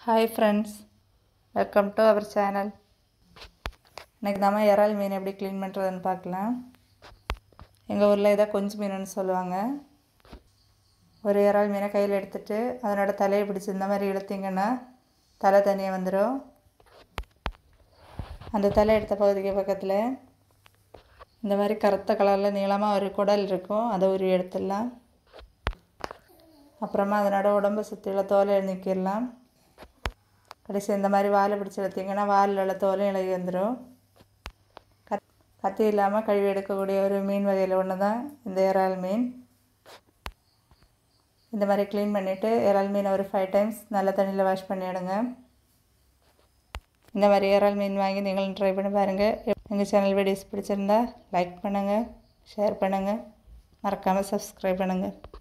hi friends welcome to our channel இன்றைக்கி நம்ம இறால் மீன் எப்படி க்ளீன் பண்ணுறதுன்னு பார்க்கலாம் எங்கள் ஊரில் இதை கொஞ்சம் மீனுன்னு சொல்லுவாங்க ஒரு இறால் மீனை கையில் எடுத்துட்டு அதனோட தலையை பிடிச்சி இந்த மாதிரி இழுத்திங்கன்னா தலை தனியாக வந்துடும் அந்த தலை எடுத்த பகுதிக்கு பக்கத்தில் இந்த மாதிரி கருத்த கலரில் நீளமாக ஒரு குடல் இருக்கும் அதை உருவி எடுத்துடலாம் அப்புறமா அதனோட உடம்பை சுற்றியுள்ள தோலை நீக்கிடலாம் கடைசி இந்த மாதிரி வாலை பிடிச்சி எடுத்திங்கன்னா வாலில் உள்ள தோலும் இலகி வந்துடும் கத் கத்தி இல்லாமல் கழுவி எடுக்கக்கூடிய ஒரு மீன் வகையில் ஒன்று தான் இந்த இறால் மீன் இந்த மாதிரி க்ளீன் பண்ணிவிட்டு இறால் மீனை ஒரு ஃபைவ் டைம்ஸ் நல்ல தண்ணியில் வாஷ் பண்ணிவிடுங்க இந்த மாதிரி இறால் மீன் வாங்கி நீங்களும் ட்ரை பண்ணி பாருங்கள் எங்கள் சேனல் வீடியோஸ் பிடிச்சிருந்தா லைக் பண்ணுங்கள் ஷேர் பண்ணுங்கள் மறக்காமல் சப்ஸ்கிரைப் பண்ணுங்கள்